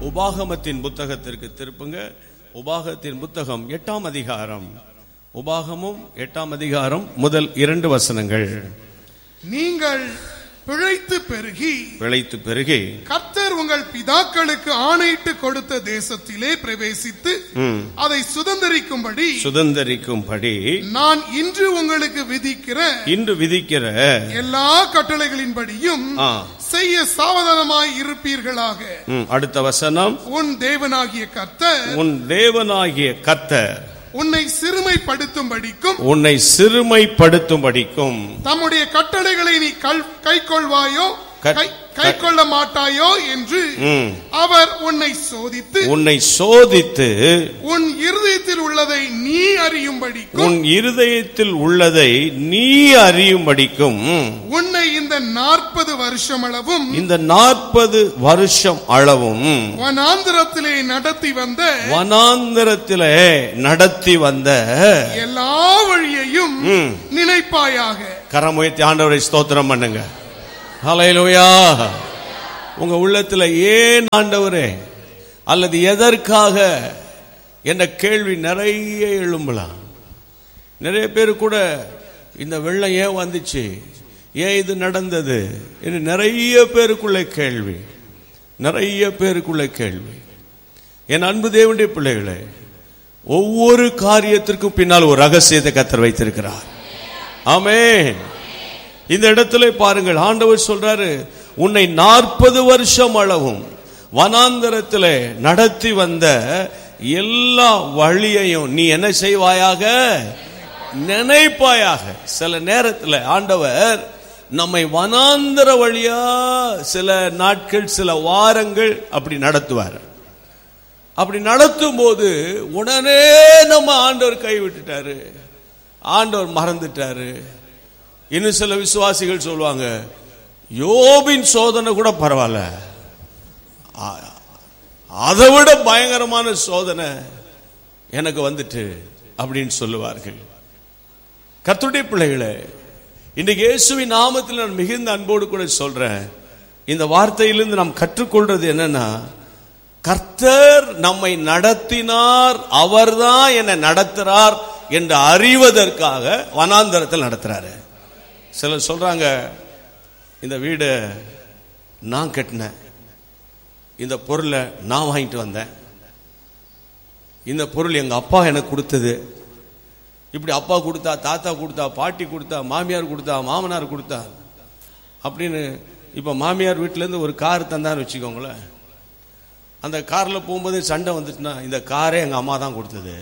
உபாகமத்தின் புத்தகத்திற்கு திருப்புங்க உபாகத்தின் புத்தகம் எட்டாம் அதிகாரம் உபாகமும் எட்டாம் அதிகாரம் முதல் இரண்டு வசனங்கள் நீங்கள் பிழைத்து பெருகி விளைத்து பெருகி கர்த்தர் உங்கள் பிதாக்களுக்கு ஆணையிட்டு கொடுத்த தேசத்திலே பிரவேசித்து ம், அதை சுதந்தரிக்கும்படி சுதந்தரிக்கும்படி நான் இன்று உங்களுக்கு விதிக்கிற இன்று விதிக்கிற எல்லா கட்டளைகளின்படியும் ஆ, செய்ய சாவதானமாய் இருப்பீர்களாக ம், அடுத்த வசனம் உன் தேவனாகிய கர்த்தர் உன் தேவனாகிய கர்த்தர் உன்னை சிறுமைப்படுத்தும்படிக்கும் உன்னை சிறுமைப்படுத்தும்படிக்கும் தம்முடைய கட்டளைகளை நீ கை கொள்வாயோ கட்- கை கொள்ள மாட்டாயோ என்று ம், அவர் உன்னை சோதித்து உன்னை சோதித்து உன் இருதயத்தில் உள்ளதை நீ அறியும்படிக்கும் உன் இருதயத்தில் உள்ளதை நீ அறியும்படிக்கும் உன்னை இந்த நாற்பது வருஷம் அளவும் இந்த நாற்பது வருஷம் அளவும் வனாந்திரத்திலே நடத்தி வந்த வனாந்தரத்திலே நடத்தி வந்த எல்லா வழியையும் ம், நினைப்பாயாக கரமுயர்த்தி ஆண்டவரை ஸ்தோத்திரம் பண்ணுங்க ஹalleluya உங்க உள்ளத்துல ஏன் ஆண்டவரே அல்லது எதற்காக என்ற கேள்வி நிறைய எழும்பலாம் நிறைய பேர் கூட இந்த வெள்ளம் ஏன் வந்துச்சு ஏன் இது நடந்தது என்று நிறைய பேருக்குள்ள கேள்வி நிறைய பேருக்குள்ள கேள்வி என் அன்பு தேவனுடைய பிள்ளைகளே ஒவ்வொரு காரியத்திற்கும் பின்னால் ஒரு ரகசியத்தை கத்தர் வைத்திருக்கிறார் ஆமென் இந்த இடத்துல பாருங்கள் ஆண்டவர் சொல்றாரு உன்னை நாற்பது வருஷம் அளவும் வனாந்தரத்திலே நடத்தி வந்த எல்லா வழியையும் நீ என்ன செய்வாயாக நினைப்பாயாக சில நேரத்தில் ஆண்டவர் நம்மை வனாந்தர வழியா சில நாட்கள் சில வாரங்கள் அப்படி நடத்துவார் அப்படி நடத்தும் போது உடனே நம்ம ஆண்டவர் கைவிட்டுட்டாரு ஆண்டவர் மறந்துட்டாரு இன்னும் சில விசுவாசிகள் சொல்லுவாங்க யோபின் சோதனை கூட பரவாயில்ல ஆ- அதை விட பயங்கரமான சோதனை எனக்கு வந்துட்டு அப்படின்னு சொல்லுவார்கள் கர்த்தருடைய பிள்ளைகளே இன்றைக்கு இயேசுவின் நாமத்தில் நான் மிகுந்த அன்போடு கூட சொல்றேன் இந்த வார்த்தையிலிருந்து நாம் கற்றுக்கொள்றது என்னன்னா கர்த்தர் நம்மை நடத்தினார் அவர்தான் என்னை நடத்துறார் என்று அறிவதற்காக வனாந்தரத்தில் நடத்துறாரு சிலர் சொல்றாங்க இந்த வீடு நான் கட்டினேன் இந்த பொருளை நான் வாங்கிட்டு வந்தேன் இந்த பொருள் எங்க அப்பா எனக்கு கொடுத்தது இப்படி அப்பா கொடுத்தா தாத்தா கொடுத்தா பாட்டி கொடுத்தா மாமியார் கொடுத்தா மாமனார் கொடுத்தா அப்படின்னு இப்ப மாமியார் வீட்டுல இருந்து ஒரு கார் தந்தான்னு வச்சுக்கோங்களேன் அந்த கார்ல போகும்போது சண்டை வந்துட்டுனா இந்த காரே எங்க அம்மா தான் கொடுத்தது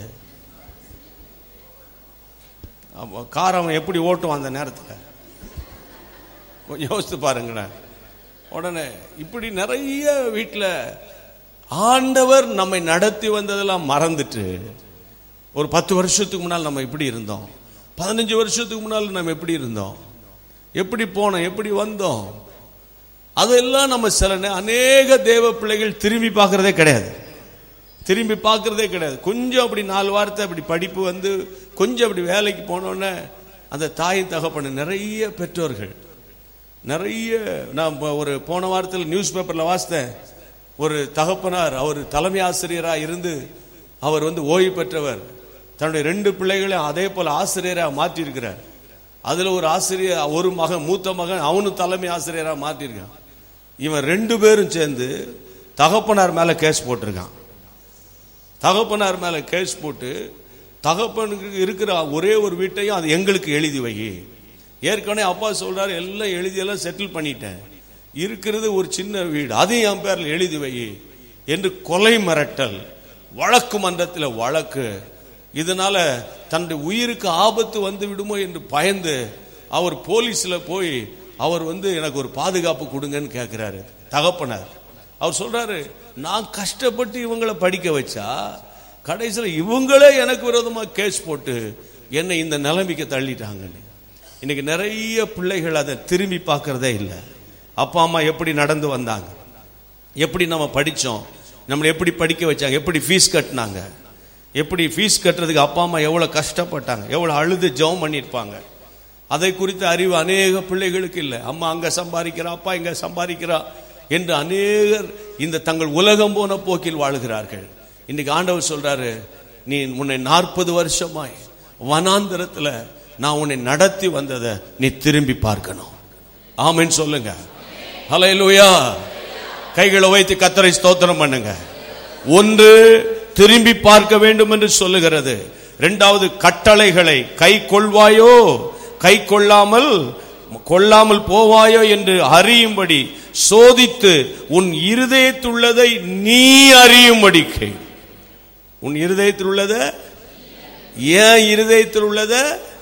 அப்போ கார் அவன் எப்படி ஓட்டுவான் அந்த நேரத்தில் கொஞ்சம் யோசித்து பாருங்களேன் உடனே இப்படி நிறைய வீட்டில் ஆண்டவர் நம்மை நடத்தி வந்ததெல்லாம் மறந்துட்டு ஒரு பத்து வருஷத்துக்கு முன்னால் நம்ம எப்படி இருந்தோம் பதினஞ்சு வருஷத்துக்கு முன்னால் நம்ம எப்படி இருந்தோம் எப்படி போனோம் எப்படி வந்தோம் அதெல்லாம் நம்ம சில நே- அநேக தேவ பிள்ளைகள் திரும்பி பார்க்கறதே கிடையாது திரும்பி பார்க்கறதே கிடையாது கொஞ்சம் அப்படி நாலு வாரத்தை அப்படி படிப்பு வந்து கொஞ்சம் அப்படி வேலைக்கு போனோடனே அந்த தாய் தகப்பன நிறைய பெற்றோர்கள் நிறைய நான் இப்ப ஒரு போன வாரத்தில் நியூஸ் பேப்பர்ல வாசித்தேன் ஒரு தகப்பனார் அவர் தலைமை ஆசிரியராக இருந்து அவர் வந்து ஓய்வு பெற்றவர் தன்னுடைய ரெண்டு பிள்ளைகளையும் அதே போல ஆசிரியராக மாற்றியிருக்கிறார் அதுல ஒரு ஆசிரியர் ஒரு மகன் மூத்த மகன் அவனும் தலைமை ஆசிரியராக மாற்றிருக்கான் இவன் ரெண்டு பேரும் சேர்ந்து தகப்பனார் மேல கேஸ் போட்டிருக்கான் தகப்பனார் மேல கேஸ் போட்டு தகப்பனுக்கு இருக்கிற ஒரே ஒரு வீட்டையும் அது எங்களுக்கு எழுதி வை ஏற்கனவே அப்பா சொல்றாரு எல்லாம் எழுதி எல்லாம் செட்டில் பண்ணிட்டேன் இருக்கிறது ஒரு சின்ன வீடு அதையும் என் பேர்ல எழுதி வை என்று கொலை மிரட்டல் வழக்கு மன்றத்தில் வழக்கு இதனால தன்னுடைய உயிருக்கு ஆபத்து வந்து விடுமோ என்று பயந்து அவர் போலீஸ்ல போய் அவர் வந்து எனக்கு ஒரு பாதுகாப்பு கொடுங்கன்னு கேட்கிறாரு தகப்பனார் அவர் சொல்றாரு நான் கஷ்டப்பட்டு இவங்களை படிக்க வச்சா கடைசியில் இவங்களே எனக்கு விரோதமா கேஸ் போட்டு என்னை இந்த நிலைமைக்கு தள்ளிட்டாங்கன்னு இன்னைக்கு நிறைய பிள்ளைகள் அதை திரும்பி பார்க்கறதே இல்லை அப்பா அம்மா எப்படி நடந்து வந்தாங்க எப்படி நம்ம படிச்சோம் நம்மளை எப்படி படிக்க வச்சாங்க எப்படி ஃபீஸ் கட்டினாங்க எப்படி ஃபீஸ் கட்டுறதுக்கு அப்பா அம்மா எவ்வளவு கஷ்டப்பட்டாங்க எவ்வளவு அழுது ஜெபம் பண்ணியிருப்பாங்க அதை குறித்த அறிவு அநேக பிள்ளைகளுக்கு இல்லை அம்மா அங்க சம்பாதிக்கிறா அப்பா இங்க சம்பாதிக்கிறா என்று அநேகர் இந்த தங்கள் உலகம் போன போக்கில் வாழுகிறார்கள் இன்னைக்கு ஆண்டவர் சொல்றாரு நீ உன்னை நாற்பது வருஷமாய் வனாந்திரத்துல நான் உன்னை நடத்தி வந்ததை நீ திரும்பி பார்க்கணும் ஆமென்னு சொல்லுங்க ஹalleluya கைகளை வைத்து கத்தரை ஸ்தோத்திரம் பண்ணுங்க ஒன்று திரும்பி பார்க்க வேண்டும் என்று சொல்லுகிறது இரண்டாவது கட்டளைகளை கை கொள்வாயோ கை கொள்ளாமல் கொள்ளாமல் போவாயோ என்று அறியும்படி சோதித்து உன் இருதயத்துள்ளதை நீ அறியும்படிக்கு உன் இருதயத்தில் உள்ளதை ஏன் இருதயத்தில் உள்ளதை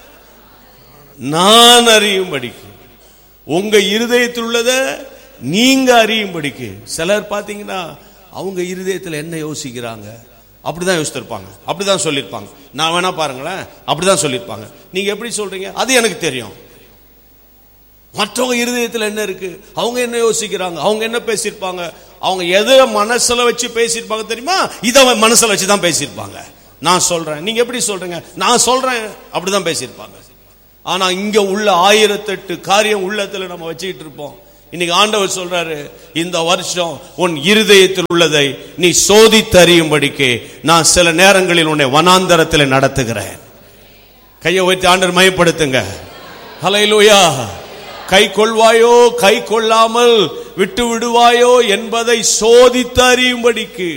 நான் அறியும்படிக்கு உங்க இருதயத்தில் உள்ளதை நீங்க அறியும்படிக்கு சிலர் பாத்தீங்கன்னா அவங்க இருதயத்தில் என்ன யோசிக்கிறாங்க அப்படிதான் யோசித்திருப்பாங்க அப்படிதான் சொல்லியிருப்பாங்க நான் வேணா பாருங்களேன் அப்படிதான் சொல்லியிருப்பாங்க நீங்க எப்படி சொல்றீங்க அது எனக்கு தெரியும் மற்றவங்க இருதயத்தில் என்ன இருக்கு அவங்க என்ன யோசிக்கிறாங்க அவங்க என்ன பேசியிருப்பாங்க அவங்க எதை மனசுல வச்சு பேசியிருப்பாங்க தெரியுமா இதை மனசுல வச்சு தான் பேசியிருப்பாங்க நான் சொல்றேன் நீங்க எப்படி சொல்றீங்க நான் சொல்றேன் அப்படிதான் பேசியிருப்பாங்க ஆனா இங்க உள்ள ஆயிரத்தெட்டு காரியம் உள்ளத்துல நம்ம வச்சுக்கிட்டு இருப்போம் இன்னைக்கு ஆண்டவர் சொல்றாரு இந்த வருஷம் உன் இருதயத்தில் உள்ளதை நீ சோதித்தறியும்படிக்கு நான் சில நேரங்களில் உன்னை வனாந்தரத்தில் நடத்துகிறேன் கையை வைத்து ஆண்டவர் மயப்படுத்துங்க ஹலையிலூயா கை கொள்வாயோ கை கொள்ளாமல் விட்டு விடுவாயோ என்பதை சோதித்து அறியும்படிக்கு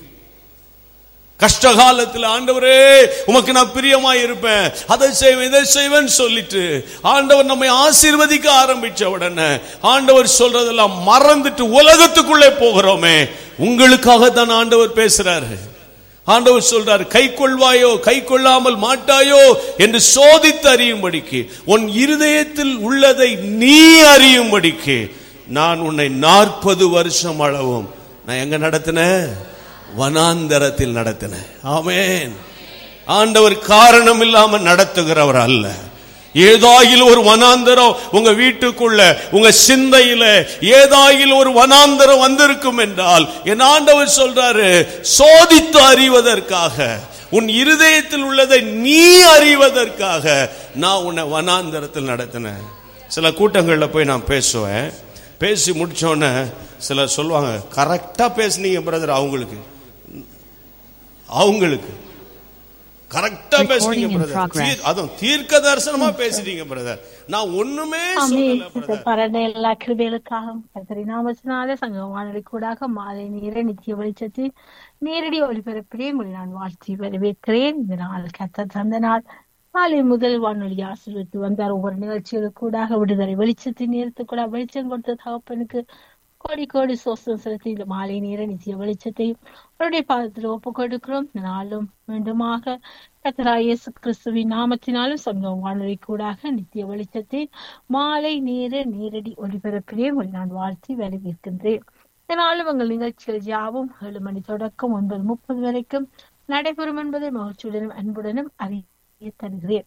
கஷ்ட காலத்தில் ஆண்டவரே உமக்கு நான் பிரியமாய் இருப்பேன் அதை செய்வேன் இதை செய்வேன் சொல்லிட்டு ஆண்டவர் நம்மை ஆசீர்வதிக்க ஆரம்பிச்ச உடனே ஆண்டவர் சொல்றதெல்லாம் மறந்துட்டு உலகத்துக்குள்ளே போகிறோமே உங்களுக்காக தான் ஆண்டவர் பேசுறாரு ஆண்டவர் சொல்றார் கை கொள்வாயோ கை கொள்ளாமல் மாட்டாயோ என்று சோதித்து அறியும்படிக்கு உன் இருதயத்தில் உள்ளதை நீ அறியும்படிக்கு நான் உன்னை நாற்பது வருஷம் அளவும் நான் எங்க நடத்தினேன் வனாந்தரத்தில் நடத்தினேன் ஆமென் ஆண்டவர் காரணம் இல்லாம நடத்துகிறவர் அல்ல ஏதாயில் ஒரு வனாந்தரம் உங்க வீட்டுக்குள்ள உங்க சிந்தையில ஏதாயில் ஒரு வனாந்தரம் வந்திருக்கும் என்றால் என் ஆண்டவர் சொல்றாரு சோதித்து அறிவதற்காக உன் இருதயத்தில் உள்ளதை நீ அறிவதற்காக நான் உன்னை வனாந்தரத்தில் நடத்தினேன் சில கூட்டங்கள்ல போய் நான் பேசுவேன் பேசி முடிச்சோடனே சிலர் சொல்லுவாங்க கரெக்டா பேசுனீங்க பிரதர் அவங்களுக்கு அவங்களுக்கு கரெக்டா பேசுறீங்க Recording in பிரதர் progress. அதுவும் தீர்க்க தரிசனமா பேசுறீங்க பிரதர் நான் ஒண்ணுமே சொல்லல பிரதர் பரட எல்லா கிருபைகளுக்காகவும் கர்த்தரி நாமத்தினாலே சங்க வானொலி கூடாக மாலை நீர நித்திய வெளிச்சத்தில் நேரடி ஒளிபரப்பிலே உங்களை நான் வாழ்த்தி வரவேற்கிறேன் இந்த நாள் கர்த்தர் தந்த நாள் காலை முதல் வானொலி ஆசீர்வித்து வந்தார் ஒவ்வொரு நிகழ்ச்சிகளுக்கு கூடாக விடுதலை வெளிச்சத்தின் நேரத்துக்கு கூட வெளிச்சம் கொடுத்த தகப்பனுக்கு கோடி கோடி சோசம் செலுத்தி இந்த மாலை நேர நித்திய வெளிச்சத்தையும் அவருடைய பாதத்தில் ஒப்பு கொடுக்கிறோம் இந்த நாளும் மீண்டுமாக கத்தராய் இயேசு கிறிஸ்துவின் நாமத்தினாலும் சங்கம் வானொலி கூடாக நித்திய வெளிச்சத்தின் மாலை நேர நேரடி ஒளிபரப்பிலே உங்களை நான் வாழ்த்தி வரவேற்கின்றேன் இதனாலும் உங்கள் நிகழ்ச்சிகள் யாவும் ஏழு மணி தொடக்கம் ஒன்பது முப்பது வரைக்கும் நடைபெறும் என்பதை மகிழ்ச்சியுடனும் அன்புடனும் அறிய தருகிறேன்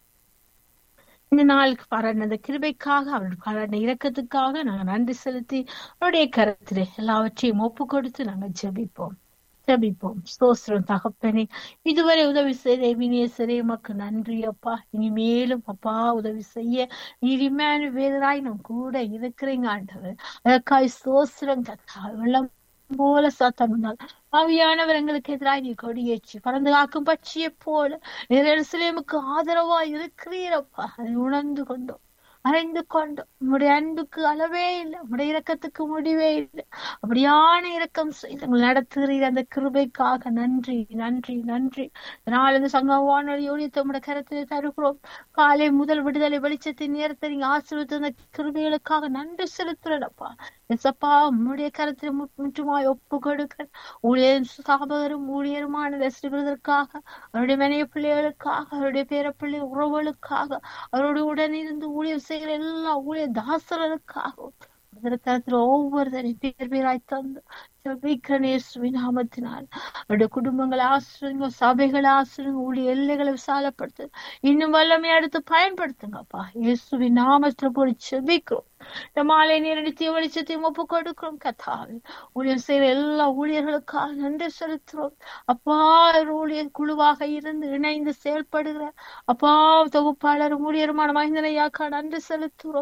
இந்த நாளுக்கு பாராட்டின அந்த கிருபைக்காக அவருடைய பாராட்டின இரக்கத்துக்காக நாங்கள் நன்றி செலுத்தி அவருடைய கருத்திலே எல்லாவற்றையும் ஒப்பு கொடுத்து நாங்கள் ஜெபிப்போம் ஜெபிப்போம் ஸ்தோத்திரம் தகப்பனே இதுவரை உதவி செய்த வினேசரே உமக்கு நன்றி அப்பா இனிமேலும் அப்பா உதவி செய்ய நீர் வேதராய் நம் கூட இருக்கிறீங்க ஆண்டவர் அதற்காய் ஸ்தோத்திரம் கத்தா வெள்ளம் போல சாத்தான் வந்தால் ஆவியானவர் எங்களுக்கு எதிராக நீ கொடியேற்றி பறந்து காக்கும் பட்சியை போல எருசலேமுக்கு ஆதரவா இருக்கிறீரப்பா அதை உணர்ந்து கொண்டோம் அறிந்து கொண்டோம் உம்முடைய அன்புக்கு அளவே இல்லை உம்முடைய இரக்கத்துக்கு முடிவே இல்லை அப்படியான இரக்கம் செய்து எங்களை நடத்துகிறீர் அந்த கிருபைக்காக நன்றி நன்றி நன்றி நாள் இந்த சங்க வானொலியோடு தம்முடைய கருத்தை தருகிறோம் காலை முதல் விடுதலை வெளிச்சத்தின் நேரத்தை நீங்க ஆசீர்வதித்த அந்த கிருபைகளுக்காக நன்றி செலுத்துறப்பா எசப்பா உம்முடைய கருத்தை முற்றுமாய் ஒப்பு கொடுக்க ஊழியர் ஸ்தாபகரும் ஊழியருமான ரசிகர்களுக்காக அவருடைய மனைய பிள்ளைகளுக்காக அவருடைய பேர பிள்ளை உறவுகளுக்காக அவரோட உடன் இருந்து ஊழியர் செய்கிற எல்லா ஊழியர் தாசர்களுக்காகவும் கருத்துல ஒவ்வொருத்தரையும் பேர் பேராய் தந்து ஜெபிக்கிறேன் நாமத்தினால் அவருடைய குடும்பங்களை ஆசிரியங்க சபைகளை ஆசிரியங்க ஊழிய எல்லைகளை விசாலப்படுத்து இன்னும் வல்லமை எடுத்து பயன்படுத்துங்கப்பா இயேசுவின் நாமத்துல போய் செபிக்கிறோம் இந்த மாலை நேரடித்திய வெளிச்சத்தையும் ஒப்பு கொடுக்கிறோம் கத்தாவில் ஊழியர் செய்யற எல்லா ஊழியர்களுக்காக நன்றி செலுத்துறோம் அப்பா ஊழியர் குழுவாக இருந்து இணைந்து செயல்படுகிற அப்பா தொகுப்பாளர் ஊழியருமான மகிந்தனையாக்கா நன்றி செலுத்துறோம்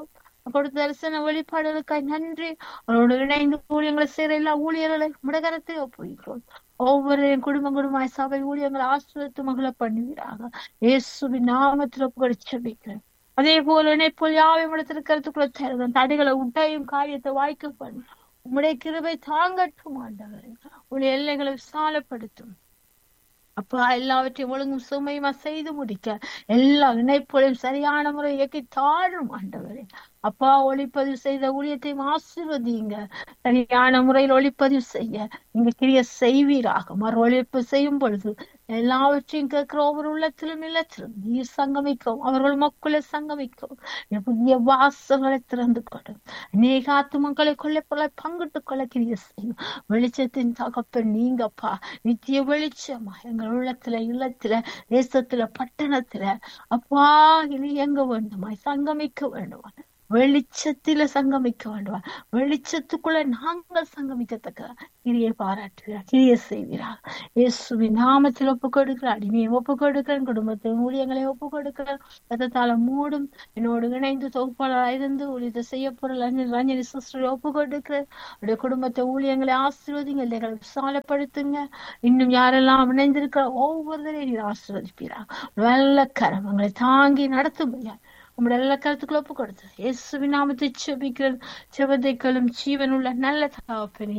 கொடுத்த தரிசன வெளிப்பாடுகளுக்காய் நன்றி அவரோடு இணைந்து ஊழியங்களை செய்யற எல்லா ஊழியர்களை முடகரத்தை ஒப்புகிறோம் ஒவ்வொரு குடும்பம் குடும்பமாய் சபை ஊழியங்களை ஆசிரியத்து மகள பண்ணுவீராக இயேசுவின் நாமத்தில் ஒப்புக்கொடு செபிக்கிறேன் அதே போல இணைப்போல் யாவை இடத்திற்கிறதுக்குள்ள தருகிறோம் தடைகளை உட்டையும் காரியத்தை வாய்க்க பண்ணு உம்முடைய கிருபை தாங்கட்டும் ஆண்டவரே உடைய எல்லைகளை விசாலப்படுத்தும் அப்பா எல்லாவற்றையும் ஒழுங்கும் சுமையுமா செய்து முடிக்க எல்லா இணைப்புகளையும் சரியான முறை இயக்கி தாழும் ஆண்டவரே அப்பா ஒளிப்பதிவு செய்த ஊழியத்தையும் ஆசீர்வதிங்க சரியான முறையில் ஒளிப்பதிவு செய்ய நீங்க கிரிய செய்வீராக மறு ஒழிப்பு செய்யும் பொழுது எல்லாவற்றையும் கேட்கிற ஒவ்வொரு உள்ளத்திலும் இல்லத்திலும் நீர் சங்கமிக்கும் அவர்கள் மக்களை சங்கமிக்கும் புதிய வாசல்களை திறந்து கொடும் அநேக ஆத்துமக்களை கொள்ளப்பொருளை பங்கிட்டுக் கொள்ள கிரிய செய்யும் வெளிச்சத்தின் தகப்பன் நீங்கப்பா நித்திய வெளிச்சமா எங்கள் உள்ளத்துல இல்லத்துல தேசத்துல பட்டணத்துல அப்பா இனி எங்க வேண்டுமாய் சங்கமிக்க வேண்டுமா வெளிச்சத்தில சங்கமிக்க வேண்டுமா வெளிச்சத்துக்குள்ள நாங்கள் சங்கமிக்கத்தக்க கிரியை பாராட்டுகிறார் கிரியை செய்கிறார் இயேசுவின் நாமத்தில் ஒப்பு கொடுக்கிறார் அடிமையை ஒப்பு கொடுக்கிறேன் குடும்பத்தின் ஊழியங்களை ஒப்பு கொடுக்கிறேன் ரத்தத்தால மூடும் என்னோடு இணைந்து தொகுப்பாளராக இருந்து ஊழியத்தை செய்யப்போற ரஞ்சனி சிஸ்டரை ஒப்பு கொடுக்கிறேன் அவருடைய குடும்பத்தை ஊழியங்களை ஆசீர்வதிங்க இல்லைகளை விசாலப்படுத்துங்க இன்னும் யாரெல்லாம் இணைந்திருக்கிற ஒவ்வொருவரையும் நீர் ஆசீர்வதிப்பீரா நல்ல கரமங்களை தாங்கி நடத்தும்படியா உங்களுடைய எல்லா கருத்துக்களை ஒப்பு கொடுத்தது இயேசுவின் நாமத்தை செபிக்கிறேன் செபதைக்களும் ஜீவனுள்ள நல்ல தகப்பனே